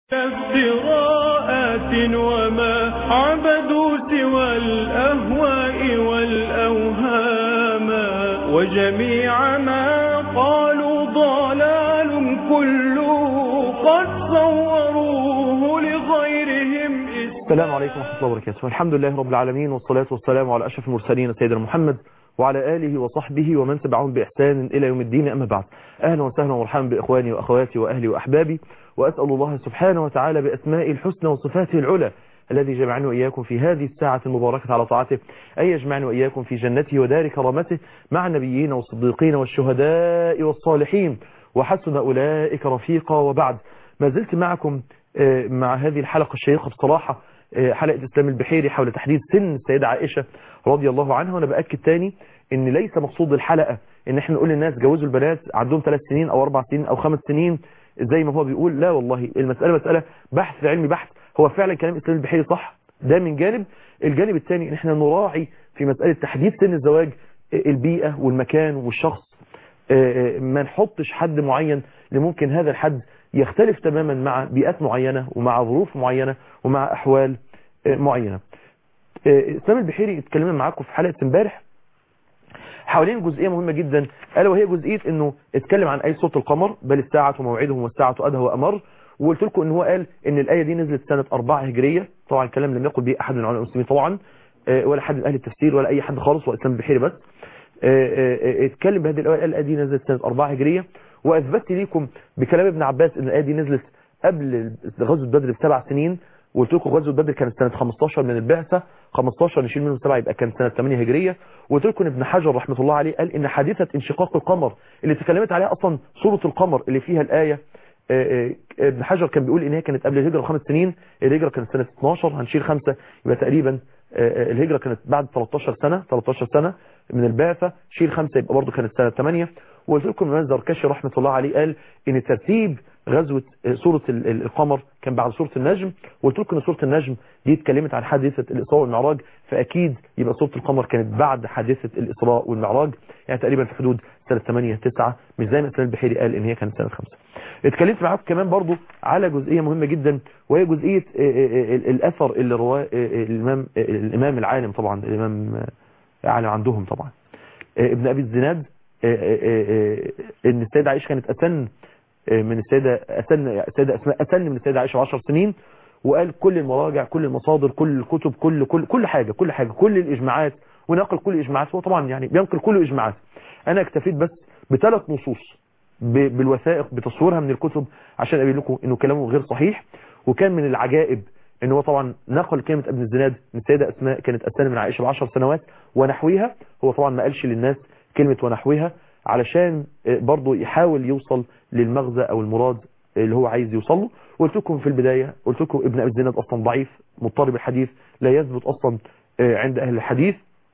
افتراءات وما عبدوا سوى الأهواء والأوهام وجميع ما قالوا ضلال كله قد صوروه لغيرهم السلام عليكم ورحمة الله وبركاته الحمد لله رب العالمين والصلاة والسلام على أشرف المرسلين سيدنا محمد وعلى آله وصحبه ومن تبعهم بإحسان إلى يوم الدين أما بعد أهلا وسهلا ومرحبا بإخواني وأخواتي وأهلي وأحبابي وأسأل الله سبحانه وتعالى بأسماء الحسنى وصفاته العلى الذي جمعني وإياكم في هذه الساعة المباركة على طاعته أن يجمعني وإياكم في جنته ودار كرامته مع النبيين والصديقين والشهداء والصالحين وحسن أولئك رفيقا وبعد ما زلت معكم مع هذه الحلقة الشيقة بصراحة حلقة إسلام البحيري حول تحديد سن السيدة عائشة رضي الله عنها وأنا بأكد تاني ان ليس مقصود الحلقة ان احنا نقول للناس جوزوا البنات عندهم ثلاث سنين او اربع سنين او خمس سنين زي ما هو بيقول لا والله المسألة مسألة بحث علمي بحث هو فعلا كلام إسلام البحيري صح ده من جانب الجانب الثاني ان احنا نراعي في مسألة تحديد سن الزواج البيئة والمكان والشخص ما نحطش حد معين لممكن هذا الحد يختلف تماما مع بيئات معينة ومع ظروف معينة ومع أحوال معينة إسلام البحيري اتكلمنا معاكم في حلقة امبارح حوالين جزئية مهمة جدا ألا وهي جزئية انه اتكلم عن اي صوت القمر بل الساعة موعدهم والساعة أدهى وأمر وقلت لكم ان هو قال ان الآية دي نزلت سنة 4 هجرية طبعا الكلام لم يقل به أحد من علماء المسلمين طبعا ولا حد من أهل التفسير ولا أي حد خالص وإسلام البحيري بس اتكلم بهذه الآية الآية دي نزلت سنة 4 هجرية وأثبتت لكم بكلام ابن عباس ان الآية دي نزلت قبل غزوة بدر بسبع سنين وقلت لكم غزوه بدر كانت سنه 15 من البعثه 15 نشيل منهم 7 يبقى كانت سنه 8 هجريه وقلت لكم ابن حجر رحمه الله عليه قال ان حادثه انشقاق القمر اللي تكلمت عليها اصلا سوره القمر اللي فيها الايه ابن حجر كان بيقول ان هي كانت قبل الهجره بخمس سنين الهجره كانت سنه 12 هنشيل خمسه يبقى تقريبا الهجره كانت بعد 13 سنه 13 سنه من البعثه شيل خمسه يبقى برضه كانت سنه 8 وقلت لكم الإمام الزركشي رحمه الله عليه قال ان ترتيب غزوة سورة القمر كان بعد سورة النجم وقلت لكم ان سورة النجم دي اتكلمت عن حادثة الإسراء والمعراج فأكيد يبقى سورة القمر كانت بعد حادثة الإسراء والمعراج يعني تقريبا في حدود سنة 8 9 مش زي ما الإسلام البحيري قال ان هي كانت سنة 5 اتكلمت معاكم كمان برضو على جزئية مهمة جدا وهي جزئية الأثر اللي رواه الإمام, الإمام العالم طبعا الإمام عالم عندهم طبعا ابن أبي الزناد ان السيدة عائشة كانت أسن من السيدة أسن السيدة أسماء أسن من السيدة عائشة 10 سنين وقال كل المراجع كل المصادر كل الكتب كل كل كل حاجة كل حاجة كل الإجماعات ونقل كل الإجماعات هو طبعا يعني بينقل كل الإجماعات أنا اكتفيت بس بثلاث نصوص بالوثائق بتصويرها من الكتب عشان أبين لكم إنه كلامه غير صحيح وكان من العجائب ان هو طبعا نقل كلمة ابن الزناد من السيدة أسماء كانت أسن من عائشة بعشر سنوات ونحويها هو طبعا ما قالش للناس كلمة ونحوها علشان برضه يحاول يوصل للمغزى او المراد اللي هو عايز يوصله قلت لكم في البداية قلت لكم ابن ابي الزناد اصلا ضعيف مضطرب الحديث لا يثبت اصلا عند اهل الحديث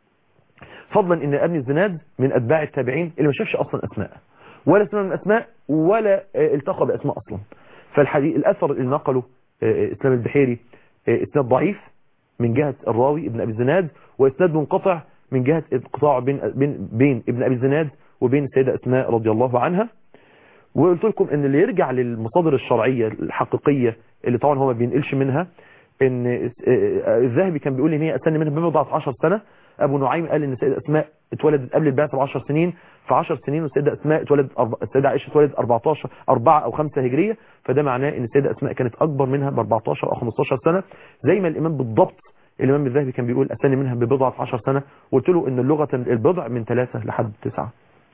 فضلا ان ابن الزناد من اتباع التابعين اللي ما شافش اصلا اسماء ولا سمع من اسماء ولا التقى باسماء اصلا فالحديث الاثر اللي نقله اسلام البحيري اسناد ضعيف من جهة الراوي ابن ابي الزناد واسناد منقطع من جهة انقطاع بين, بين, بين ابن ابي الزناد وبين السيدة اسماء رضي الله عنها وقلت لكم ان اللي يرجع للمصادر الشرعية الحقيقية اللي طبعا هو ما بينقلش منها ان الذهبي كان بيقول ان هي اسن منها بمضاعف 10 سنة ابو نعيم قال ان السيدة اسماء اتولدت قبل البعثة ب 10 سنين في 10 سنين والسيدة اسماء اتولدت أرب... السيدة عائشة اتولدت 14 4 او 5 هجرية فده معناه ان السيدة اسماء كانت اكبر منها ب 14 او 15 سنة زي ما الامام بالضبط الامام الذهبي كان بيقول اسن منها ببضعة 10 سنة قلت له ان اللغة البضع من 3 لحد 9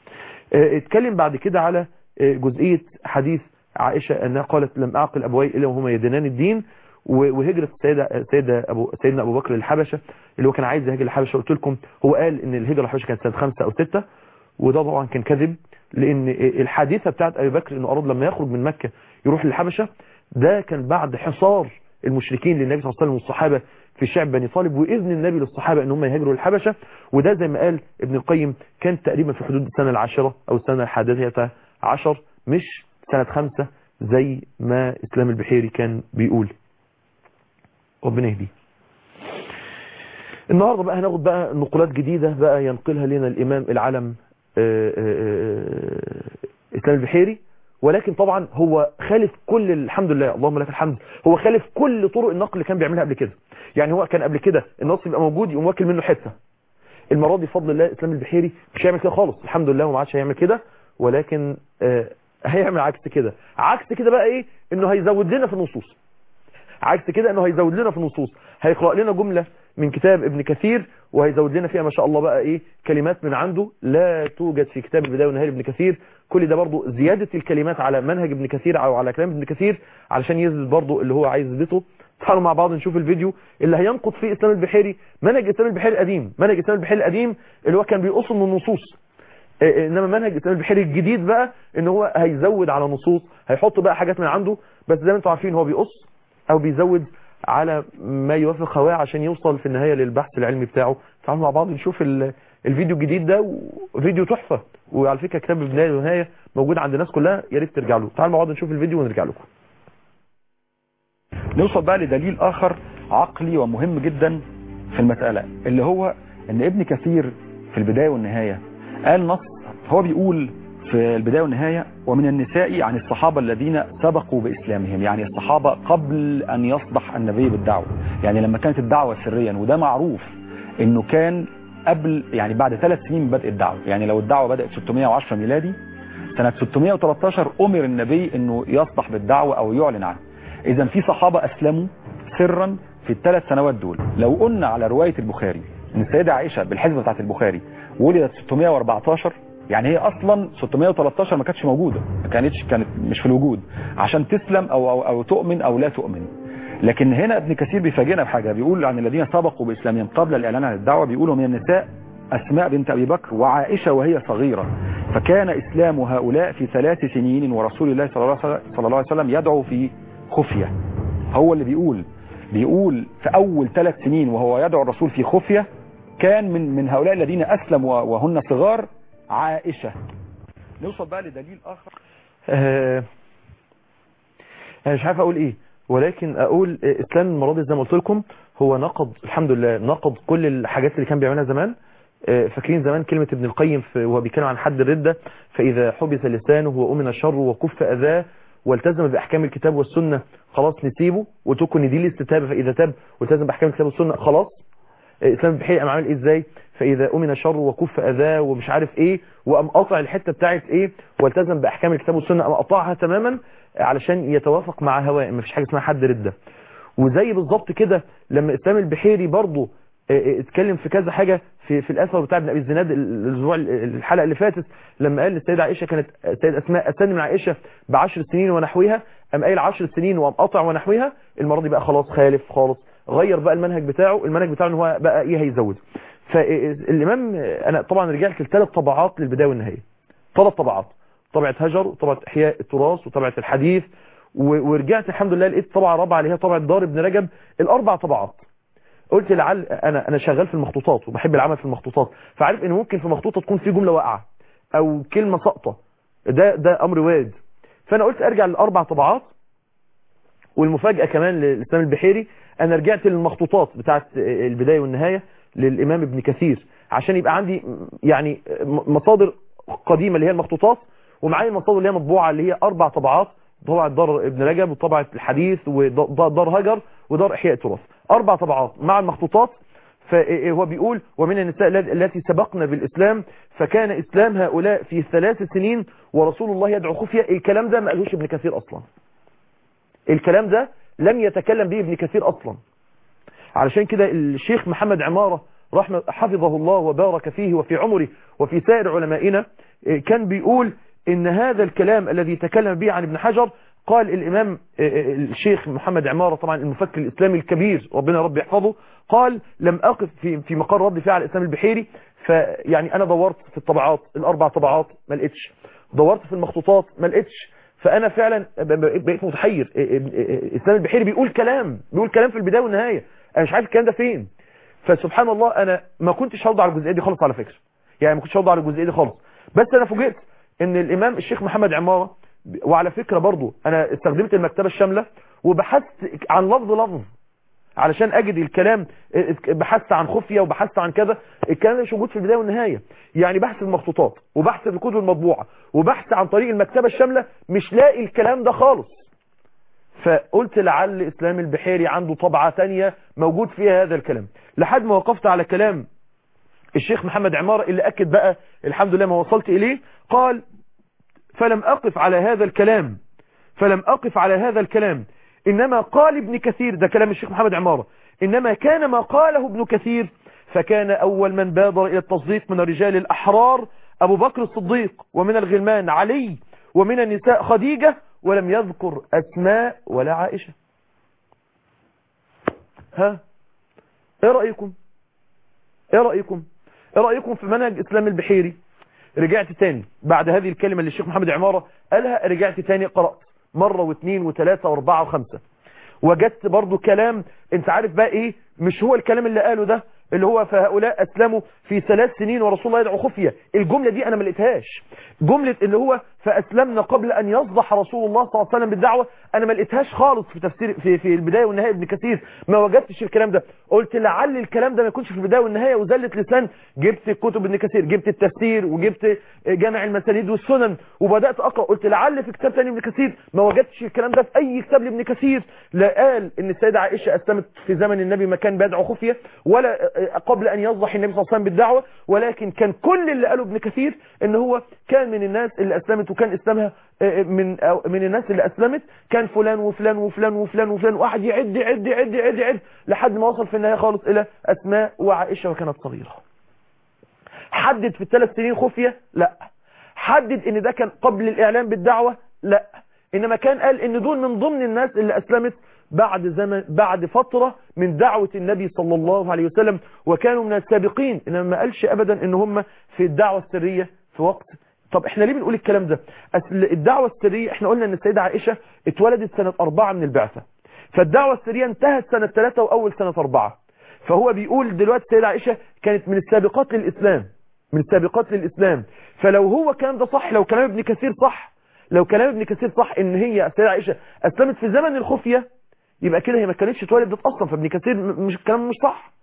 اتكلم بعد كده على جزئية حديث عائشة أنها قالت لم أعقل أبوي إلا وهما يدنان الدين وهجرة السيدة سيدة أبو سيدنا أبو بكر للحبشة اللي هو كان عايز يهاجر الحبشة قلت لكم هو قال إن الهجرة للحبشة كانت سنة خمسة أو ستة وده طبعا كان كذب لأن الحادثة بتاعت أبي بكر إنه أراد لما يخرج من مكة يروح للحبشة ده كان بعد حصار المشركين للنبي صلى الله عليه وسلم والصحابة في شعب بني طالب وإذن النبي للصحابة ان هم يهاجروا للحبشة وده زي ما قال ابن القيم كان تقريبا في حدود السنة العاشرة أو السنة الحادثة عشر مش سنة خمسة زي ما إسلام البحيري كان بيقول ربنا يهديه النهاردة بقى هناخد بقى نقولات جديدة بقى ينقلها لنا الإمام العلم إسلام البحيري ولكن طبعا هو خالف كل الحمد لله اللهم لك الحمد هو خالف كل طرق النقل اللي كان بيعملها قبل كده يعني هو كان قبل كده النص يبقى موجود يقوم واكل منه حته المره دي بفضل الله اسلام البحيري مش هيعمل كده خالص الحمد لله وما عادش هيعمل كده ولكن آه هيعمل عكس كده عكس كده بقى ايه انه هيزود لنا في النصوص عكس كده انه هيزود لنا في النصوص هيقرأ لنا جملة من كتاب ابن كثير وهيزود لنا فيها ما شاء الله بقى ايه كلمات من عنده لا توجد في كتاب البداية والنهاية لابن كثير كل ده برضو زيادة الكلمات على منهج ابن كثير او على كلام ابن كثير علشان يثبت برضو اللي هو عايز يثبته تعالوا مع بعض نشوف الفيديو اللي هينقض فيه اسلام البحيري منهج اسلام البحيري القديم منهج اسلام البحيري القديم اللي هو كان بيقص من النصوص انما منهج اسلام البحيري الجديد بقى ان هو هيزود على نصوص هيحط بقى حاجات من عنده بس زي ما انتم عارفين هو بيقص او بيزود على ما يوافق هواه عشان يوصل في النهاية للبحث العلمي بتاعه تعالوا مع بعض نشوف الفيديو الجديد ده وفيديو تحفة وعلى فكرة كتاب البداية والنهاية موجود عند الناس كلها يا ريت ترجع له تعالوا مع بعض نشوف الفيديو ونرجع لكم نوصل بقى لدليل آخر عقلي ومهم جدا في المسألة اللي هو ان ابن كثير في البداية والنهاية قال نص هو بيقول في البداية والنهاية ومن النساء عن الصحابة الذين سبقوا بإسلامهم يعني الصحابة قبل أن يصبح النبي بالدعوة يعني لما كانت الدعوة سريا وده معروف انه كان قبل يعني بعد ثلاث سنين من بدء الدعوة يعني لو الدعوة بدأت 610 ميلادي سنة 613 أمر النبي انه يصبح بالدعوة او يعلن عنها اذا في صحابة اسلموا سرا في الثلاث سنوات دول لو قلنا على رواية البخاري ان السيدة عائشة بالحسبة بتاعت البخاري ولدت 614 يعني هي اصلا 613 ما كانتش موجودة ما كانتش كانت مش في الوجود عشان تسلم او او, أو تؤمن او لا تؤمن لكن هنا ابن كثير بيفاجئنا بحاجة بيقول عن الذين سبقوا بإسلامهم قبل الإعلان عن الدعوة بيقولوا من النساء أسماء بنت أبي بكر وعائشة وهي صغيرة فكان إسلام هؤلاء في ثلاث سنين ورسول الله صلى الله عليه وسلم يدعو في خفية هو اللي بيقول بيقول في أول ثلاث سنين وهو يدعو الرسول في خفية كان من من هؤلاء الذين أسلموا وهن صغار عائشة نوصل بقى لدليل آخر آه أنا مش عارف أقول إيه ولكن اقول اسلام المرة دي زي ما قلت لكم هو نقض الحمد لله نقض كل الحاجات اللي كان بيعملها زمان فاكرين زمان كلمة ابن القيم وهو بيتكلم عن حد الردة فإذا حبس لسانه وأمن شره وكف أذاه والتزم بأحكام الكتاب والسنة خلاص نسيبه وتكون دي الاستتابة فإذا تاب والتزم بأحكام الكتاب والسنة خلاص اسلام بحقيقة قام عامل ايه ازاي فاذا امن شره وكف اذاه ومش عارف ايه وقام قاطع الحته بتاعت ايه والتزم باحكام الكتاب والسنه قام قطعها تماما علشان يتوافق مع هواه مفيش حاجه اسمها حد رده وزي بالظبط كده لما اسلام البحيري برضه اتكلم في كذا حاجة في في الاثر بتاع ابن ابي الزناد الاسبوع الحلقه اللي فاتت لما قال للسيده عائشه كانت السيده اسماء اسن من عائشه ب 10 سنين ونحوها قام قايل 10 سنين وقام قطع ونحوها المره دي بقى خلاص خالف خالص غير بقى المنهج بتاعه المنهج بتاعه ان هو بقى ايه هيزود فالامام انا طبعا رجعت لثلاث طبعات للبدايه والنهايه ثلاث طبعات طبعه هجر وطبعه احياء التراث وطبعه الحديث ورجعت الحمد لله لقيت طبعه رابعه اللي هي طبعه دار ابن رجب الاربع طبعات قلت لعل انا انا شغال في المخطوطات وبحب العمل في المخطوطات فعارف ان ممكن في مخطوطه تكون في جمله واقعه او كلمه ساقطه ده ده امر وارد فانا قلت ارجع للاربع طبعات والمفاجاه كمان للاسلام البحيري انا رجعت للمخطوطات بتاعت البدايه والنهايه للامام ابن كثير عشان يبقى عندي يعني مصادر قديمه اللي هي المخطوطات ومعايا المصادر اللي هي مطبوعه اللي هي اربع طبعات طبعة دار ابن رجب وطبعة الحديث ودار هجر ودار احياء التراث اربع طبعات مع المخطوطات فهو بيقول ومن النساء التي سبقنا بالاسلام فكان اسلام هؤلاء في ثلاث سنين ورسول الله يدعو خفية الكلام ده ما قالوش ابن كثير اصلا الكلام ده لم يتكلم به ابن كثير اصلا علشان كده الشيخ محمد عمارة رحمة حفظه الله وبارك فيه وفي عمره وفي سائر علمائنا كان بيقول ان هذا الكلام الذي تكلم به عن ابن حجر قال الامام الشيخ محمد عمارة طبعا المفكر الاسلامي الكبير ربنا رب يحفظه قال لم اقف في في مقر رد فيه على الاسلام البحيري فيعني انا دورت في الطبعات الاربع طبعات ما لقيتش دورت في المخطوطات ما لقيتش فانا فعلا بقيت متحير الاسلام البحيري بيقول كلام بيقول كلام في البدايه والنهايه انا مش عارف الكلام ده فين فسبحان الله انا ما كنتش هرضى على الجزئيه دي خالص على فكره يعني ما كنتش هرضى على الجزئيه دي خالص بس انا فوجئت ان الامام الشيخ محمد عمارة وعلى فكرة برضو انا استخدمت المكتبة الشاملة وبحثت عن لفظ لفظ علشان اجد الكلام بحثت عن خفية وبحثت عن كذا الكلام ده مش موجود في البداية والنهاية يعني بحث المخطوطات وبحث الكتب المطبوعة وبحث عن طريق المكتبة الشاملة مش لاقي الكلام ده خالص فقلت لعل اسلام البحيري عنده طبعة تانية موجود فيها هذا الكلام لحد ما وقفت على كلام الشيخ محمد عمارة اللي أكد بقى الحمد لله ما وصلت إليه قال فلم أقف على هذا الكلام فلم أقف على هذا الكلام إنما قال ابن كثير ده كلام الشيخ محمد عمارة إنما كان ما قاله ابن كثير فكان أول من بادر إلى التصديق من الرجال الأحرار أبو بكر الصديق ومن الغلمان علي ومن النساء خديجة ولم يذكر أسماء ولا عائشة ها ايه رأيكم ايه رأيكم ايه رأيكم في منهج اسلام البحيري رجعت تاني بعد هذه الكلمة اللي الشيخ محمد عمارة قالها رجعت تاني قرأت مرة واثنين وثلاثة واربعة وخمسة وجدت برضو كلام انت عارف بقى ايه مش هو الكلام اللي قاله ده اللي هو فهؤلاء اسلموا في ثلاث سنين ورسول الله يدعو خفية الجملة دي انا ما لقيتهاش جملة اللي هو فاسلمنا قبل ان يصدح رسول الله صلى الله عليه وسلم بالدعوة انا ما لقيتهاش خالص في تفسير في, في البداية والنهاية ابن كثير ما وجدتش الكلام ده قلت لعل الكلام ده ما يكونش في البداية والنهاية وزلت لسان جبت كتب ابن كثير جبت التفسير وجبت جامع المسانيد والسنن وبدأت اقرأ قلت لعل في كتاب تاني ابن كثير ما وجدتش الكلام ده في اي كتاب لابن كثير لا قال ان السيدة عائشة اسلمت في زمن النبي ما كان بيدعو خفية ولا قبل ان يصدح النبي صلى الله عليه وسلم بالدعوة ولكن كان كل اللي قاله ابن كثير ان هو كان من الناس اللي اسلمت وكان اسلامها من من الناس اللي اسلمت كان فلان وفلان وفلان وفلان وفلان واحد يعد يعد يعد يعد يعد لحد ما وصل في النهايه خالص الى اسماء وعائشه وكانت صغيره حدد في الثلاث سنين خفيه لا حدد ان ده كان قبل الاعلان بالدعوه لا انما كان قال ان دول من ضمن الناس اللي اسلمت بعد زمن بعد فترة من دعوة النبي صلى الله عليه وسلم وكانوا من السابقين انما ما قالش ابدا ان هم في الدعوة السرية في وقت طب احنا ليه بنقول الكلام ده اصل الدعوة السرية احنا قلنا ان السيدة عائشة اتولدت سنة اربعة من البعثة فالدعوة السرية انتهت سنة ثلاثة واول سنة اربعة فهو بيقول دلوقتي السيدة عائشة كانت من السابقات للاسلام من السابقات للاسلام فلو هو كان ده صح لو كلام ابن كثير صح لو كلام ابن كثير صح ان هي السيدة عائشة اسلمت في زمن الخفية يبقى كده هي ما كانتش اتولدت اصلا فابن كثير مش الكلام مش صح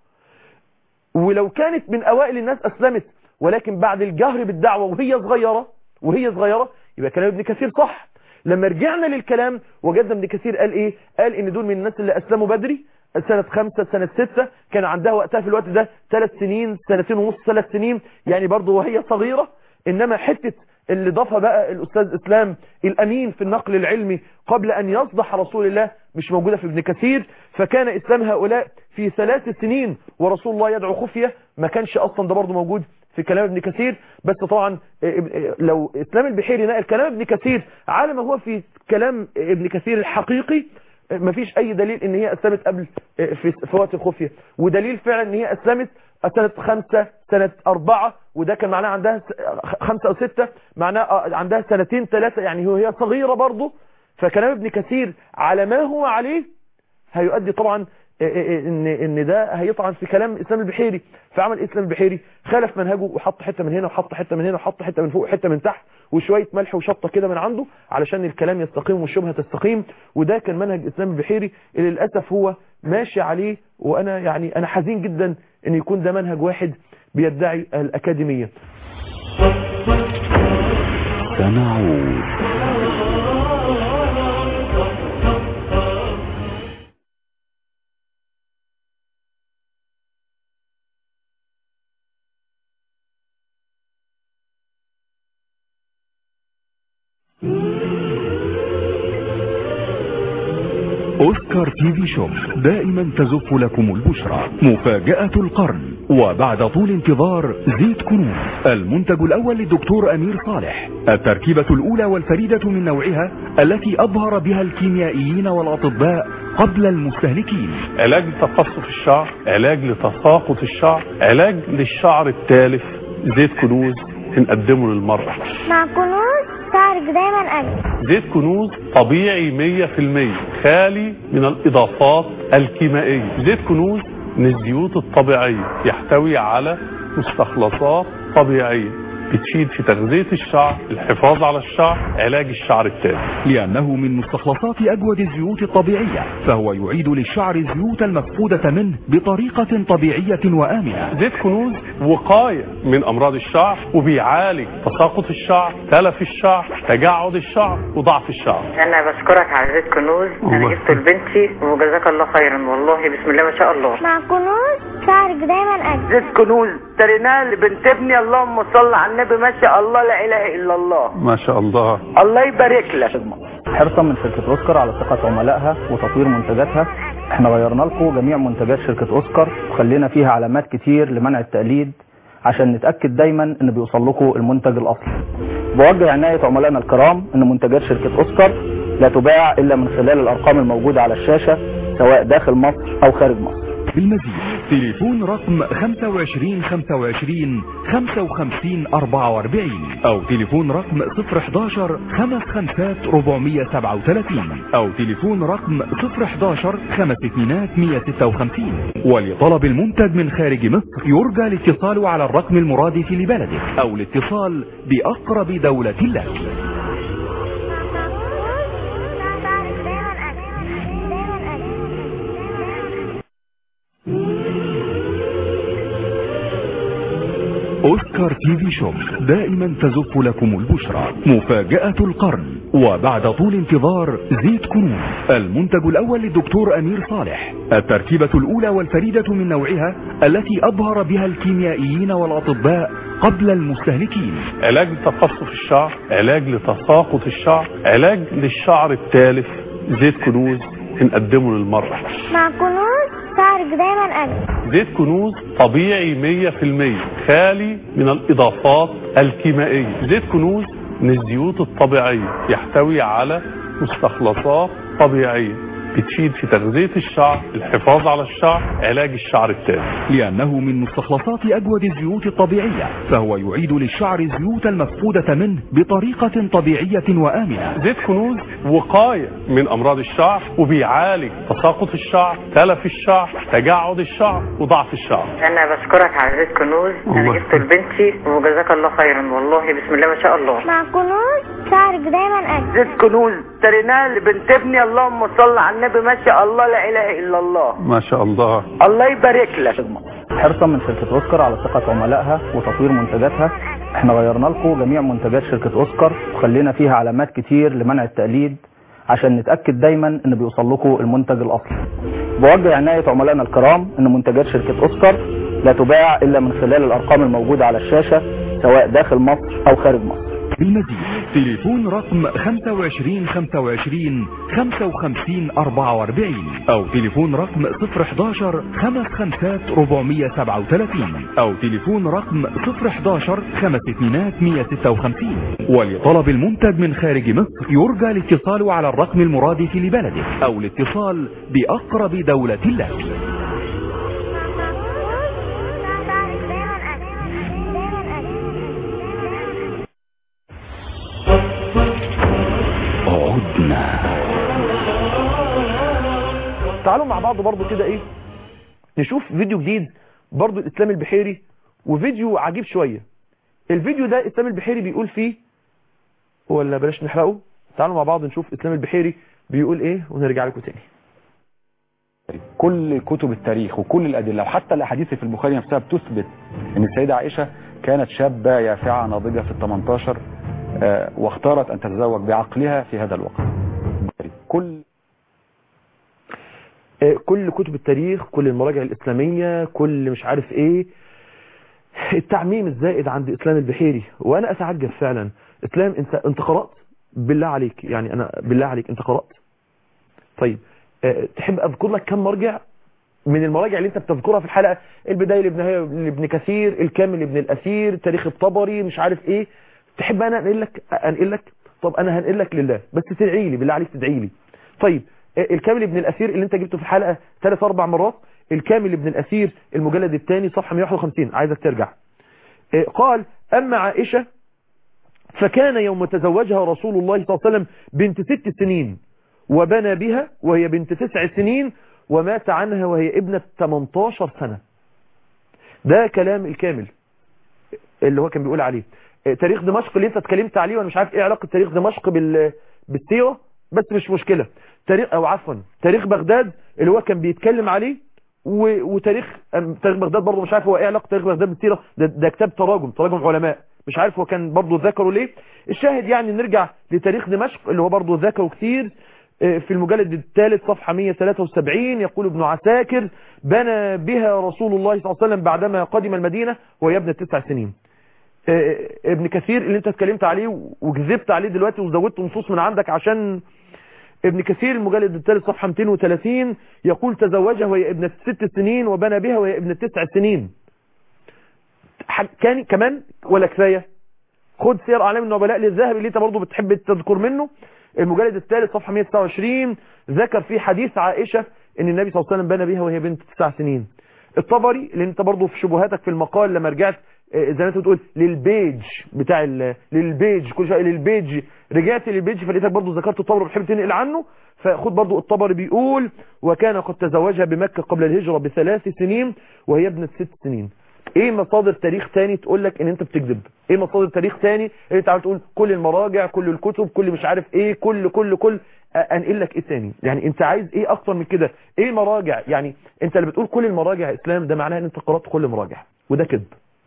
ولو كانت من اوائل الناس اسلمت ولكن بعد الجهر بالدعوة وهي صغيرة وهي صغيرة يبقى كلام ابن كثير صح لما رجعنا للكلام وجدنا ابن كثير قال ايه قال ان دول من الناس اللي اسلموا بدري سنة خمسة سنة ستة كان عندها وقتها في الوقت ده ثلاث سنين سنتين ونص ثلاث سنين يعني برضه وهي صغيرة انما حتة اللي ضافها بقى الأستاذ إسلام الأمين في النقل العلمي قبل أن يصدح رسول الله مش موجودة في ابن كثير فكان إسلام هؤلاء في ثلاث سنين ورسول الله يدعو خفية ما كانش أصلا ده برضه موجود في كلام ابن كثير بس طبعا لو إسلام البحيري نقل كلام ابن كثير على ما هو في كلام ابن كثير الحقيقي ما فيش أي دليل إن هي أسلمت قبل في وقت الخفية ودليل فعلا إن هي أسلمت سنة خمسة سنة أربعة وده كان معناه عندها خمسة أو ستة معناه عندها سنتين ثلاثة يعني هي صغيرة برضه فكلام ابن كثير على ما هو عليه هيؤدي طبعا ان ان ده هيطعن في كلام اسلام البحيري فعمل اسلام البحيري خالف منهجه وحط حته من هنا وحط حته من هنا وحط حته من فوق وحته من تحت وشويه ملح وشطه كده من عنده علشان الكلام يستقيم والشبهه تستقيم وده كان منهج اسلام البحيري اللي للاسف هو ماشي عليه وانا يعني انا حزين جدا ان يكون ده منهج واحد بيدعي الاكاديميه سنعود أوسكار تي في شوب دائما تزف لكم البشرى مفاجأة القرن وبعد طول انتظار زيت كنوز المنتج الأول للدكتور أمير صالح التركيبة الأولى والفريدة من نوعها التي أظهر بها الكيميائيين والأطباء قبل المستهلكين علاج لتقصف الشعر علاج لتساقط الشعر علاج للشعر التالف زيت كنوز بنقدمه للمرأة مع كنوز شعرك دايما أجمل زيت كنوز طبيعي 100% خالي من الإضافات الكيميائية زيت كنوز من الزيوت الطبيعية يحتوي على مستخلصات طبيعية بتفيد في تغذية الشعر الحفاظ على الشعر علاج الشعر التالف لأنه من مستخلصات أجود الزيوت الطبيعية فهو يعيد للشعر الزيوت المفقودة منه بطريقة طبيعية وآمنة زيت كنوز وقاية من أمراض الشعر وبيعالج تساقط الشعر تلف الشعر تجعد الشعر وضعف الشعر انا بشكرك على زيت كنوز انا الله. جبته لبنتي وجزاك الله خيرا والله بسم الله ما شاء الله مع كنوز شعرك دايما أجمل زيت كنوز اشتريناه لبنت ابني اللهم صل على النبي ما شاء الله لا اله الا الله ما شاء الله الله يبارك لك حرصا من شركة اوسكار على ثقة عملائها وتطوير منتجاتها احنا غيرنا لكم جميع منتجات شركة اوسكار وخلينا فيها علامات كتير لمنع التقليد عشان نتأكد دايما ان بيوصل لكم المنتج الاصلي بوجه عناية عملائنا الكرام ان منتجات شركة اوسكار لا تباع الا من خلال الارقام الموجودة على الشاشة سواء داخل مصر او خارج مصر بالمزيد تليفون رقم 25 25 55 44 أو تليفون رقم 011 55 437 أو تليفون رقم 011 52 156 ولطلب المنتج من خارج مصر يرجى الاتصال على الرقم المرادف لبلدك أو الاتصال بأقرب دولة لك شعرك دايما أجمل دايما أجمل أوسكار تي في شوب دائما تزف لكم البشرى مفاجأة القرن وبعد طول انتظار زيت كنوز المنتج الأول للدكتور أمير صالح التركيبة الأولى والفريدة من نوعها التي أبهر بها الكيميائيين والأطباء قبل المستهلكين علاج لتقصف الشعر علاج لتساقط الشعر علاج للشعر التالف زيت كنوز بنقدمه للمرأة مع كنوز شعرك دايما أجمل زيت كنوز طبيعي 100% خالي من الإضافات الكيميائية زيت كنوز من الزيوت الطبيعية يحتوي على مستخلصات طبيعية بتفيد في تغذية الشعر الحفاظ على الشعر علاج الشعر التالف لأنه من مستخلصات أجود الزيوت الطبيعية فهو يعيد للشعر الزيوت المفقودة منه بطريقة طبيعية وآمنة زيت كنوز وقاية من أمراض الشعر وبيعالج تساقط الشعر تلف الشعر تجعد الشعر وضعف الشعر انا بشكرك على زيت كنوز انا الله. جبته لبنتي وجزاك الله خيرا والله بسم الله ما شاء الله مع كنوز شعرك دايما أجمل زيت كنوز اشتريناه لبنت ابني اللهم صل على النبي ما شاء الله لا اله الا الله ما شاء الله الله يبارك لك حرصا من شركة اوسكار على ثقة عملائها وتطوير منتجاتها احنا غيرنا لكم جميع منتجات شركة اوسكار وخلينا فيها علامات كتير لمنع التقليد عشان نتأكد دايما ان بيوصل لكم المنتج الاصلي بوجه عناية عملائنا الكرام ان منتجات شركة اوسكار لا تباع الا من خلال الارقام الموجودة على الشاشة سواء داخل مصر او خارج مصر بالمزيد تليفون رقم 25 25 55 44 أو تليفون رقم 011 55 437 أو تليفون رقم 011 52 156 ولطلب المنتج من خارج مصر يرجى الاتصال على الرقم المرادف لبلدك أو الاتصال بأقرب دولة لك شعرك دايما أجمل دايما أجمل عدنا تعالوا مع بعض برضو كده ايه نشوف فيديو جديد برضو الاسلام البحيري وفيديو عجيب شوية الفيديو ده اسلام البحيري بيقول فيه ولا بلاش نحرقه تعالوا مع بعض نشوف اسلام البحيري بيقول ايه ونرجع لكم تاني كل كتب التاريخ وكل الأدلة وحتى الأحاديث في البخاري نفسها بتثبت أن السيدة عائشة كانت شابة يافعة ناضجة في ال 18 آه، واختارت أن تتزوج بعقلها في هذا الوقت كل آه، كل كتب التاريخ كل المراجع الإسلامية كل مش عارف ايه التعميم الزائد عند إسلام البحيري وأنا أتعجب فعلا إسلام أنت أنت قرأت بالله عليك يعني أنا بالله عليك أنت قرأت طيب آه، تحب أذكر لك كم مرجع من المراجع اللي أنت بتذكرها في الحلقة البداية لابن هي- لابن كثير الكامل لابن الأثير تاريخ الطبري مش عارف ايه تحب أنا أنقل لك أنقل لك طب أنا هنقل لك لله بس تدعي لي بالله عليك تدعي لي طيب آه، الكامل ابن الأثير اللي انت جبته في الحلقة ثلاث اربع مرات الكامل ابن الأثير المجلد الثاني صفحة 151 عايزك ترجع آه، قال أما عائشة فكان يوم تزوجها رسول الله صلى الله عليه وسلم بنت ست سنين وبنى بها وهي بنت تسع سنين ومات عنها وهي ابنة 18 سنة ده كلام الكامل اللي هو كان بيقول عليه آه، تاريخ دمشق اللي انت اتكلمت عليه وانا مش عارف ايه علاقه تاريخ دمشق بال بالسيره بس مش مشكله تاريخ او عفوا تاريخ بغداد اللي هو كان بيتكلم عليه و... وتاريخ أم- تاريخ بغداد برضه مش عارف هو ايه علاقه تاريخ بغداد بالسيره ده, ده كتاب تراجم تراجم علماء مش عارف هو كان برضه ذكره ليه الشاهد يعني نرجع لتاريخ دمشق اللي هو برضه ذكره كتير آه، في المجلد الثالث صفحة 173 يقول ابن عساكر بنى بها رسول الله صلى الله عليه وسلم بعدما قدم المدينة وهي ابنة تسع سنين آه، ابن كثير اللي انت اتكلمت عليه وكذبت عليه دلوقتي وزودت نصوص من عندك عشان ابن كثير المجلد الثالث صفحة 230 يقول تزوجها وهي ابنة ست سنين وبنى بها وهي ابنة تسع سنين ح- كان كمان ولا كفاية خد سير اعلام النبلاء للذهبي اللي انت برضه بتحب تذكر منه المجلد الثالث صفحة 129 ذكر فيه حديث عائشة ان النبي صلى الله عليه وسلم بنى بها وهي بنت تسع سنين الطبري اللي انت برضه في شبهاتك في المقال لما رجعت آه، زي ما انت بتقول للبيج بتاع ال- للبيج كل شويه للبيج رجعت للبيج فلقيتك برضه ذكرت الطبري بتحب تنقل عنه فخد برضه الطبري بيقول وكان قد تزوجها بمكة قبل الهجرة بثلاث سنين وهي ابنة ست سنين ايه مصادر تاريخ تاني تقول لك ان انت بتكذب ايه مصادر تاريخ تاني اللي انت عاوز تقول كل المراجع كل الكتب كل مش عارف ايه كل كل كل أ- انقل لك ايه تاني يعني انت عايز ايه اكتر من كده ايه مراجع يعني انت اللي بتقول كل المراجع اسلام ده معناه ان انت قرات كل مراجع وده كذب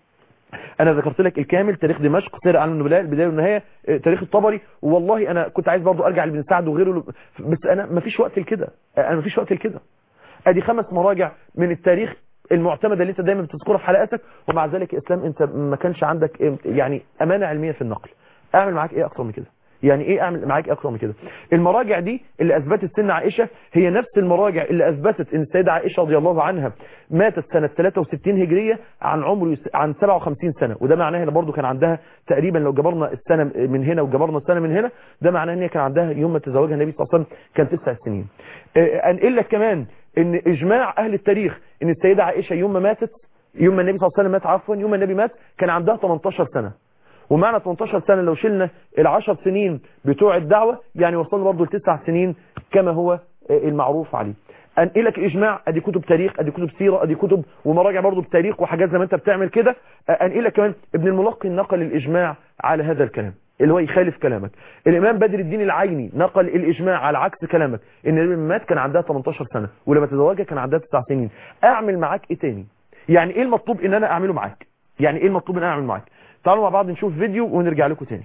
انا ذكرت لك الكامل تاريخ دمشق سير عن النبلاء البدايه والنهايه آه، تاريخ الطبري والله انا كنت عايز برضو ارجع لابن سعد وغيره بس انا مفيش وقت لكده انا مفيش وقت لكده ادي خمس مراجع من التاريخ المعتمدة اللي انت دايما بتذكرها في حلقاتك ومع ذلك اسلام انت ما كانش عندك إيه- يعني امانة علمية في النقل اعمل معاك ايه اكتر من كده يعني ايه اعمل معاك ايه اكتر من كده المراجع دي اللي اثبتت سن عائشة هي نفس المراجع اللي اثبتت ان السيدة عائشة رضي الله عنها ماتت سنة 63 هجرية عن عمر يس- عن 57 سنة وده معناه ان برضو كان عندها تقريبا لو جبرنا السنة من هنا وجبرنا السنة من هنا ده معناه ان هي كان عندها يوم ما تزوجها النبي صلى الله عليه وسلم كان تسع سنين آه، انقل لك كمان ان اجماع اهل التاريخ ان السيدة عائشة يوم ما ماتت يوم ما النبي صلى الله عليه وسلم مات عفوا يوم ما النبي مات كان عندها 18 سنة ومعنى 18 سنة لو شلنا العشر سنين بتوع الدعوة يعني وصلنا برضو لتسع سنين كما هو آه، المعروف عليه انقلك اجماع ادي كتب تاريخ ادي كتب سيرة ادي كتب ومراجع برضو بتاريخ وحاجات زي ما انت بتعمل كده آه، انقلك كمان ابن الملقن نقل الاجماع على هذا الكلام اللي هو يخالف كلامك الامام بدر الدين العيني نقل الاجماع على عكس كلامك ان النبي لما مات كان عندها 18 سنة ولما تزوجها كان عندها 9 سنين اعمل معاك ايه تاني يعني ايه المطلوب ان انا اعمله معاك يعني ايه المطلوب ان انا اعمله معاك تعالوا مع بعض نشوف فيديو ونرجع لكم تاني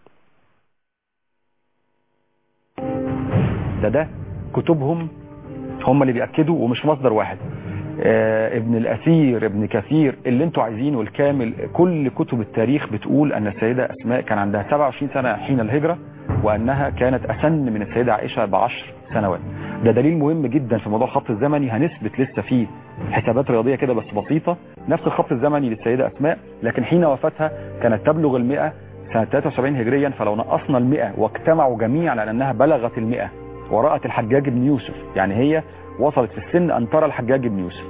ده ده كتبهم هم اللي بيأكدوا ومش مصدر واحد آه ابن الأثير ابن كثير اللي انتوا عايزينه الكامل كل كتب التاريخ بتقول أن السيدة أسماء كان عندها 27 سنة حين الهجرة وأنها كانت أسن من السيدة عائشة بعشر سنوات ده دليل مهم جدا في موضوع الخط الزمني هنثبت لسه فيه حسابات رياضية كده بس بسيطة نفس الخط الزمني للسيدة أسماء لكن حين وفاتها كانت تبلغ المئة سنة 73 هجريا فلو نقصنا المئة واجتمعوا جميعا على أنها بلغت المئة ورأت الحجاج بن يوسف يعني هي وصلت في السن أن ترى الحجاج بن يوسف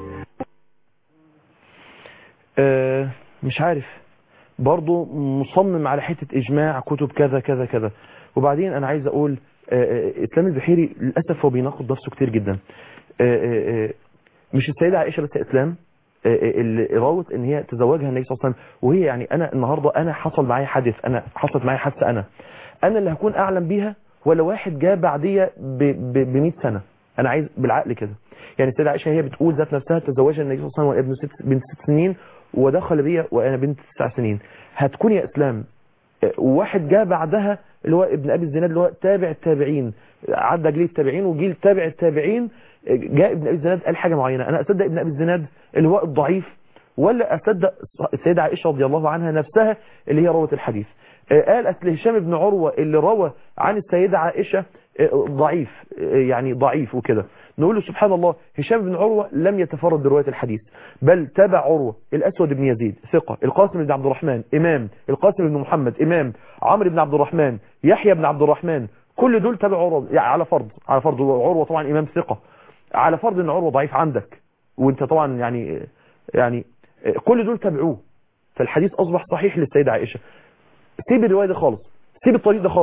آه مش عارف برضو مصمم على حتة اجماع كتب كذا كذا كذا وبعدين انا عايز اقول آه آه، اسلام البحيري للأسف هو بيناقض نفسه كتير جدا آه آه آه، مش السيدة عائشة بس يا اسلام آه، آه، اللي راوت ان هي تزوجها النبي صلى الله عليه وسلم وهي يعني انا النهاردة انا حصل معايا حادث انا حصلت معايا حادثة انا انا اللي هكون اعلم بيها ولا واحد جاء بعدية ب 100 سنة انا عايز بالعقل كده يعني السيدة عائشة هي بتقول ذات نفسها تزوجها النبي صلى الله عليه وسلم وابن ست بنت ست سنين ودخل بيا وانا بنت تسع سنين هتكون يا اسلام آه، واحد جاء بعدها اللي هو ابن ابي الزناد اللي هو تابع التابعين عدى جيل التابعين وجيل تابع التابعين آه، جاء ابن ابي الزناد قال حاجه معينه انا اصدق ابن ابي الزناد اللي هو الضعيف ولا اصدق السيده عائشه رضي الله عنها نفسها اللي هي روت الحديث آه، قال اصل هشام بن عروه اللي روى عن السيده عائشه آه، ضعيف آه، يعني ضعيف وكده نقول له سبحان الله هشام بن عروة لم يتفرد برواية الحديث بل تابع عروة الأسود بن يزيد ثقة القاسم بن عبد الرحمن إمام القاسم بن محمد إمام عمرو بن عبد الرحمن يحيى بن عبد الرحمن كل دول تابع عروة يعني على فرض على فرض عروة طبعا إمام ثقة على فرض ان عروة ضعيف عندك وانت طبعا يعني يعني كل دول تابعوه فالحديث أصبح صحيح للسيدة عائشة سيب الرواية دي خالص سيب الطريق ده خالص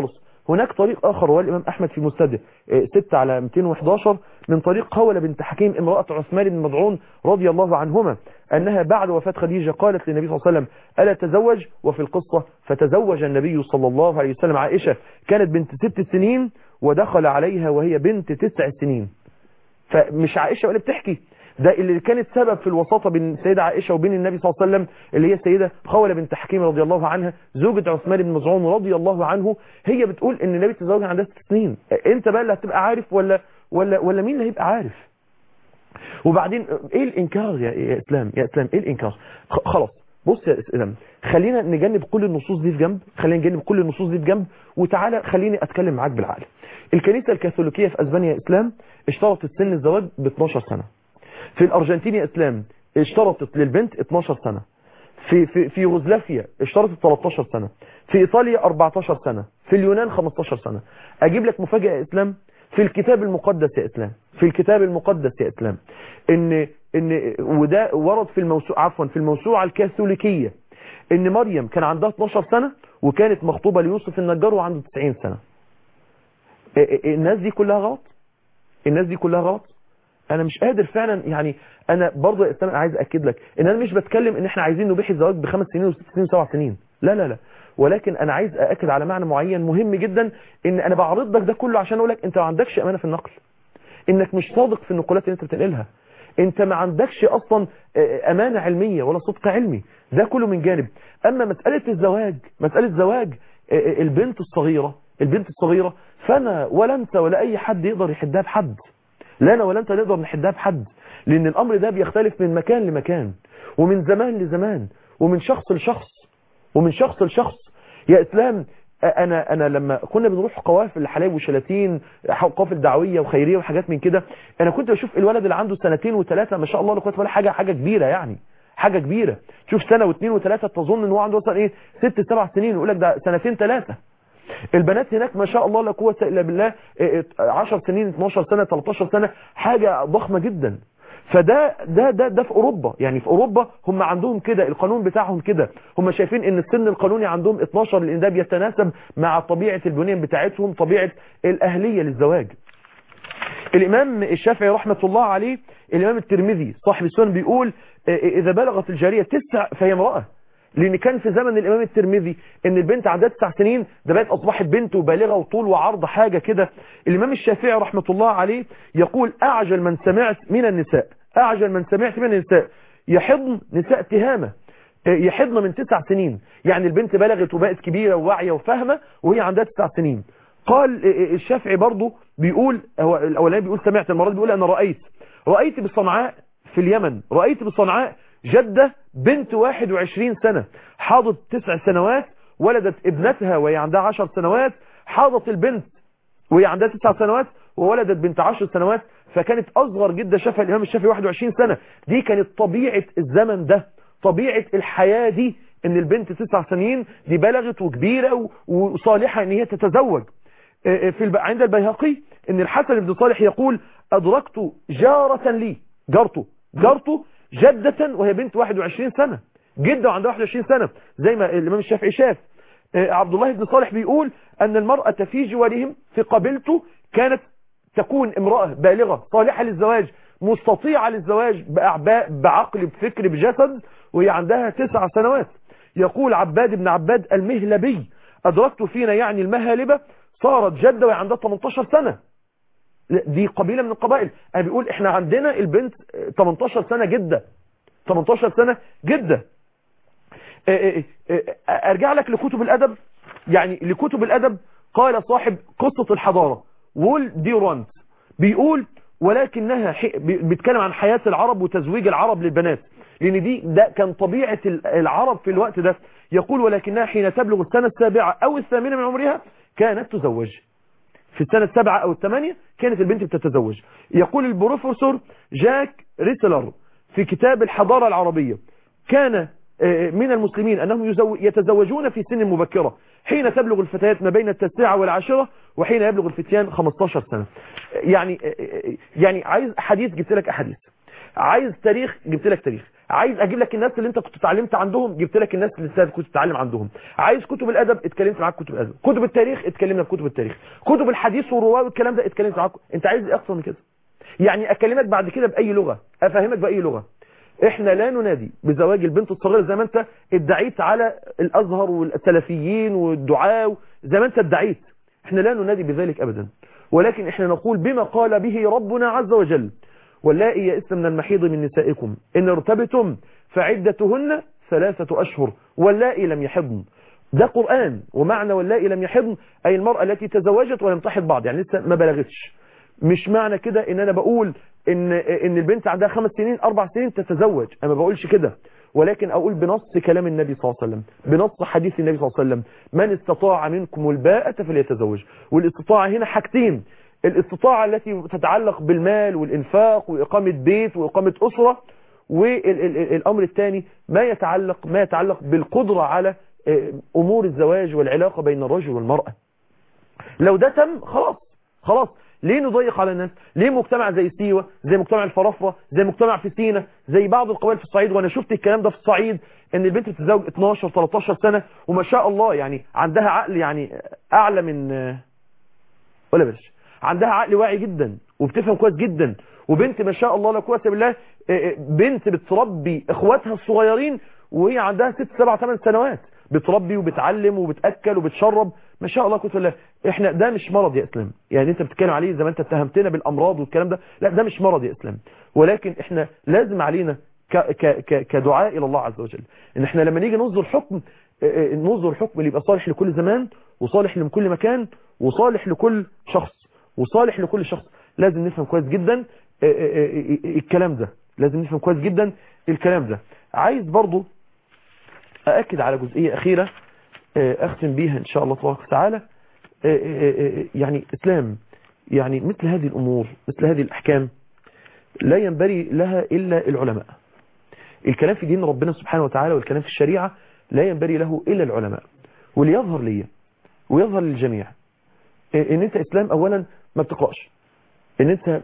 هناك طريق آخر هو الإمام أحمد في مسنده 6 على 211 من طريق خولة بنت حكيم امرأة عثمان بن مضعون رضي الله عنهما أنها بعد وفاة خديجة قالت للنبي صلى الله عليه وسلم ألا تزوج وفي القصة فتزوج النبي صلى الله عليه وسلم عائشة كانت بنت ست سنين ودخل عليها وهي بنت تسع سنين فمش عائشة ولا بتحكي ده اللي كانت سبب في الوساطة بين السيدة عائشة وبين النبي صلى الله عليه وسلم اللي هي السيدة خولة بنت حكيم رضي الله عنها زوجة عثمان بن مزعون رضي الله عنه هي بتقول ان النبي تزوج عندها ست سنين انت بقى اللي هتبقى عارف ولا ولا ولا مين اللي هيبقى عارف وبعدين ايه الانكار يا, يا اسلام يا اسلام ايه الانكار خ- خلاص بص يا اسلام خلينا نجنب كل النصوص دي في جنب خلينا نجنب كل النصوص دي في جنب وتعالى خليني اتكلم معاك بالعقل الكنيسة الكاثوليكية في اسبانيا يا اسلام اشترطت سن الزواج ب 12 سنة في الارجنتين يا اسلام اشترطت للبنت 12 سنة في في في يوغوسلافيا اشترطت 13 سنة في ايطاليا 14 سنة في اليونان 15 سنة اجيب لك مفاجأة يا اسلام في الكتاب المقدس يا اسلام في الكتاب المقدس يا اسلام ان ان وده ورد في الموسوعة عفوا في الموسوعة الكاثوليكية ان مريم كان عندها 12 سنة وكانت مخطوبة ليوسف النجار وعنده 90 سنة الناس دي كلها غلط الناس دي كلها غلط انا مش قادر فعلا يعني انا برضه يا اسلام عايز اكد لك ان انا مش بتكلم ان احنا عايزين نبيح الزواج بخمس سنين وست سنين وسبع سنين لا لا لا ولكن انا عايز ااكد على معنى معين مهم جدا ان انا بعرض لك ده كله عشان اقول لك انت ما عندكش امانه في النقل انك مش صادق في النقولات اللي انت بتنقلها انت ما عندكش اصلا امانه علميه ولا صدق علمي ده كله من جانب اما مساله الزواج مساله زواج البنت الصغيره البنت الصغيره فانا ولا انت ولا اي حد يقدر يحدها بحد لا انا ولا انت نقدر نحدها بحد لان الامر ده بيختلف من مكان لمكان ومن زمان لزمان ومن شخص لشخص ومن شخص لشخص يا اسلام انا انا لما كنا بنروح قوافل لحلايب وشلاتين قوافل دعويه وخيريه وحاجات من كده انا كنت بشوف الولد اللي عنده سنتين وثلاثه ما شاء الله لا قوه ولا حاجه حاجه كبيره يعني حاجه كبيره شوف سنه واثنين وثلاثه تظن ان هو عنده مثلا ايه ست سبع سنين ويقول لك ده سنتين ثلاثه البنات هناك ما شاء الله لا قوه الا بالله 10 سنين 12 سنه 13 سنه حاجه ضخمه جدا فده ده ده ده في اوروبا يعني في اوروبا هم عندهم كده القانون بتاعهم كده هم شايفين ان السن القانوني عندهم 12 لان ده بيتناسب مع طبيعه البنيان بتاعتهم طبيعه الاهليه للزواج الامام الشافعي رحمه الله عليه الامام الترمذي صاحب السنن بيقول اذا بلغت الجاريه تسع فهي امراه لان كان في زمن الامام الترمذي ان البنت عندها تسع سنين ده بقت اصبحت بنت وبالغه وطول وعرض حاجه كده الامام الشافعي رحمه الله عليه يقول اعجل من سمعت من النساء اعجل من سمعت من النساء يحضن نساء تهامه يحضن من تسع سنين يعني البنت بلغت وبقت كبيره وواعيه وفاهمه وهي عندها تسع سنين قال الشافعي برضه بيقول هو الاولاني بيقول سمعت المره بيقول انا رايت رايت بصنعاء في اليمن رايت بصنعاء جدة بنت 21 سنة حاضت تسع سنوات ولدت ابنتها وهي عندها 10 سنوات حاضت البنت وهي عندها تسع سنوات وولدت بنت 10 سنوات فكانت أصغر جدة شافها الإمام الشافعي 21 سنة دي كانت طبيعة الزمن ده طبيعة الحياة دي ان البنت تسع سنين دي بلغت وكبيرة وصالحة ان هي تتزوج في عند البيهقي ان الحسن بن صالح يقول ادركت جارة لي جارته جارته جدة وهي بنت 21 سنة جدة وعندها 21 سنة زي ما الإمام الشافعي شاف عبد الله بن صالح بيقول أن المرأة في جوارهم في قبيلته كانت تكون امرأة بالغة صالحة للزواج مستطيعة للزواج بأعباء بعقل بفكر بجسد وهي عندها تسع سنوات يقول عباد بن عباد المهلبي أدركت فينا يعني المهالبة صارت جدة وهي عندها 18 سنة دي قبيلة من القبائل انا بيقول احنا عندنا البنت 18 سنة جدة 18 سنة جدة ارجع لك لكتب الادب يعني لكتب الادب قال صاحب قصة الحضارة وول ديورانت بيقول ولكنها بيتكلم عن حياة العرب وتزويج العرب للبنات لان دي ده كان طبيعة العرب في الوقت ده يقول ولكنها حين تبلغ السنة السابعة او الثامنة من عمرها كانت تزوج في السنة السابعة أو الثمانية كانت البنت بتتزوج يقول البروفيسور جاك ريسلر في كتاب الحضارة العربية كان من المسلمين أنهم يتزوجون في سن مبكرة حين تبلغ الفتيات ما بين التاسعة والعاشرة وحين يبلغ الفتيان 15 سنة يعني يعني عايز حديث جبت لك أحاديث عايز تاريخ جبت لك تاريخ عايز اجيب لك الناس اللي انت كنت اتعلمت عندهم جبت لك الناس اللي انت كنت تتعلم عندهم عايز كتب الادب اتكلمت معاك كتب الادب كتب التاريخ اتكلمنا في كتب التاريخ كتب الحديث والرواه والكلام ده اتكلمت معاك انت عايز ايه اكتر من كده يعني اكلمك بعد كده باي لغه افهمك باي لغه احنا لا ننادي بزواج البنت الصغيره زي ما انت ادعيت على الازهر والسلفيين والدعاء زي ما انت ادعيت احنا لا ننادي بذلك ابدا ولكن احنا نقول بما قال به ربنا عز وجل واللائي يئسن من المحيض من نسائكم ان ارتبتم فعدتهن ثلاثة اشهر واللائي لم يحضن ده قرآن ومعنى واللائي لم يحضن اي المرأة التي تزوجت ولم تحض بعض يعني لسه ما بلغتش مش معنى كده ان انا بقول ان ان البنت عندها خمس سنين اربع سنين تتزوج انا ما بقولش كده ولكن اقول بنص كلام النبي صلى الله عليه وسلم بنص حديث النبي صلى الله عليه وسلم من استطاع منكم الباءة فليتزوج والاستطاعة هنا حاجتين الاستطاعة التي تتعلق بالمال والانفاق واقامة بيت واقامة اسرة والامر الثاني ما يتعلق ما يتعلق بالقدرة على امور الزواج والعلاقة بين الرجل والمرأة لو ده تم خلاص خلاص ليه نضيق على الناس ليه مجتمع زي سيوة زي مجتمع الفرافرة زي مجتمع في سينا زي بعض القبائل في الصعيد وانا شفت الكلام ده في الصعيد ان البنت بتتزوج 12 13 سنة وما شاء الله يعني عندها عقل يعني اعلى من ولا بلاش عندها عقل واعي جدا وبتفهم كويس جدا وبنت ما شاء الله لا قوه الا بالله بنت بتربي اخواتها الصغيرين وهي عندها 6 7 8 سنوات بتربي وبتعلم وبتاكل وبتشرب ما شاء الله قوه الله احنا ده مش مرض يا اسلام يعني انت بتتكلم عليه زي ما انت اتهمتنا بالامراض والكلام ده لا ده مش مرض يا اسلام ولكن احنا لازم علينا ك ك ك كدعاء الى الله عز وجل ان احنا لما نيجي نصدر حكم نصدر حكم اللي يبقى صالح لكل زمان وصالح لكل مكان وصالح لكل شخص وصالح لكل شخص لازم نفهم كويس جدا الكلام ده لازم نفهم كويس جدا الكلام ده عايز برضو أأكد على جزئية أخيرة أختم بيها إن شاء الله تبارك وتعالى يعني إسلام يعني مثل هذه الأمور مثل هذه الأحكام لا ينبغي لها إلا العلماء الكلام في دين ربنا سبحانه وتعالى والكلام في الشريعة لا ينبغي له إلا العلماء وليظهر لي ويظهر للجميع ان انت اسلام اولا ما بتقرأش ان انت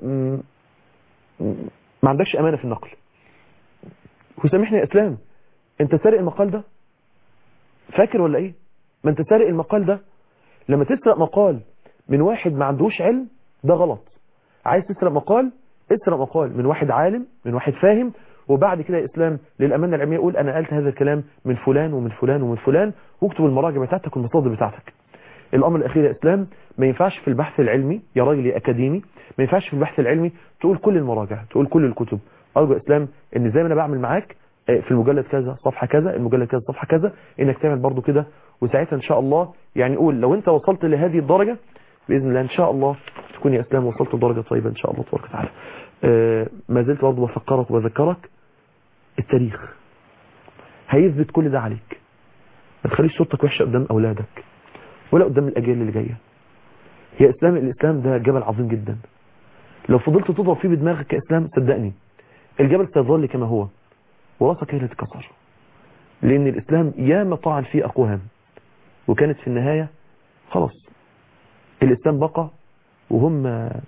ما عندكش امانة في النقل وسامحني يا اسلام انت سارق المقال ده فاكر ولا ايه ما انت سارق المقال ده لما تسرق مقال من واحد ما عندوش علم ده غلط عايز تسرق مقال اسرق مقال من واحد عالم من واحد فاهم وبعد كده يا اسلام للامانه العلميه يقول انا قلت هذا الكلام من فلان ومن فلان ومن فلان واكتب المراجع بتاعتك والمصادر بتاعتك الامر الاخير يا اسلام ما ينفعش في البحث العلمي يا راجل يا اكاديمي ما ينفعش في البحث العلمي تقول كل المراجع تقول كل الكتب ارجو يا اسلام ان زي ما انا بعمل معاك في المجلد كذا صفحه كذا المجلد كذا صفحه كذا انك تعمل برضو كده وساعتها ان شاء الله يعني نقول لو انت وصلت لهذه الدرجه باذن الله ان شاء الله تكون يا اسلام وصلت لدرجه طيبه ان شاء الله تبارك وتعالى آه ما زلت برضو بفكرك وبذكرك التاريخ هيثبت كل ده عليك ما تخليش صورتك وحشه قدام اولادك ولا قدام الاجيال اللي جايه يا اسلام الاسلام ده جبل عظيم جدا لو فضلت تضرب فيه بدماغك كاسلام صدقني الجبل سيظل كما هو وراسك هي اللي تتكسر لان الاسلام ياما طعن فيه اقوام وكانت في النهايه خلاص الاسلام بقى وهم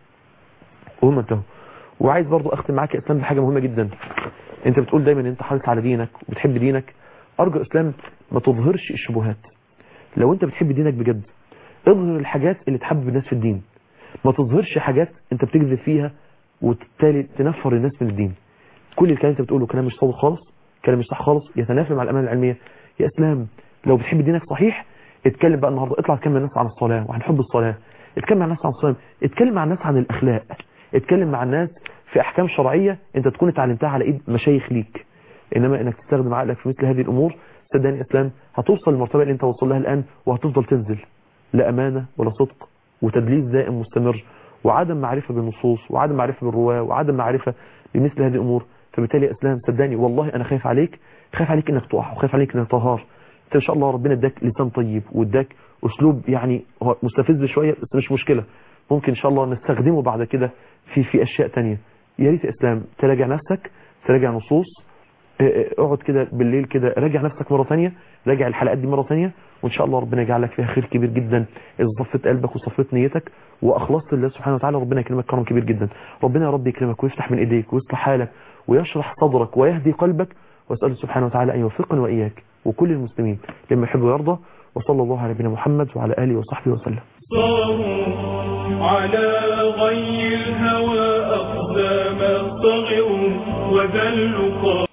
وهم انتهوا وعايز برضو اختم معاك يا اسلام بحاجه مهمه جدا انت بتقول دايما ان انت حريص على دينك وبتحب دينك ارجو اسلام ما تظهرش الشبهات لو انت بتحب دينك بجد اظهر الحاجات اللي تحبب الناس في الدين ما تظهرش حاجات انت بتكذب فيها وبالتالي تنفر الناس من الدين كل الكلام انت بتقوله كلام مش صادق خالص كلام مش صح خالص يتنافى مع الامانه العلميه يا اسلام لو بتحب دينك صحيح اتكلم بقى النهارده اطلع اتكلم مع الناس عن الصلاه وعن حب الصلاه اتكلم مع الناس عن الصلاه اتكلم مع الناس عن الاخلاق اتكلم مع الناس في احكام شرعيه انت تكون اتعلمتها على ايد مشايخ ليك انما انك تستخدم عقلك في مثل هذه الامور صدقني يا اسلام هتوصل للمرتبه اللي انت وصل لها الان وهتفضل تنزل لا امانه ولا صدق وتدليس دائم مستمر وعدم معرفه بالنصوص وعدم معرفه بالرواه وعدم معرفه بمثل هذه الامور فبالتالي يا اسلام صدقني والله انا خايف عليك خايف عليك انك تقع وخايف عليك انك تنهار انت ان شاء الله ربنا اداك لسان طيب واداك اسلوب يعني هو مستفز شويه بس مش مشكله ممكن ان شاء الله نستخدمه بعد كده في في اشياء تانية يا ريت يا اسلام تراجع نفسك تراجع نصوص اقعد كده بالليل كده راجع نفسك مرة تانية راجع الحلقات دي مرة تانية وان شاء الله ربنا يجعل لك فيها خير كبير جدا اذا صفيت قلبك وصفيت نيتك واخلصت لله سبحانه وتعالى ربنا يكرمك كرم كبير جدا ربنا يا رب يكرمك ويفتح من ايديك ويصلح حالك ويشرح صدرك ويهدي قلبك وأسأله سبحانه وتعالى أن يوفقنا وإياك وكل المسلمين لما يحب ويرضى وصلى الله على نبينا محمد وعلى آله وصحبه وسلم صاروا على غي الهوى أقدام صغروا وذلوا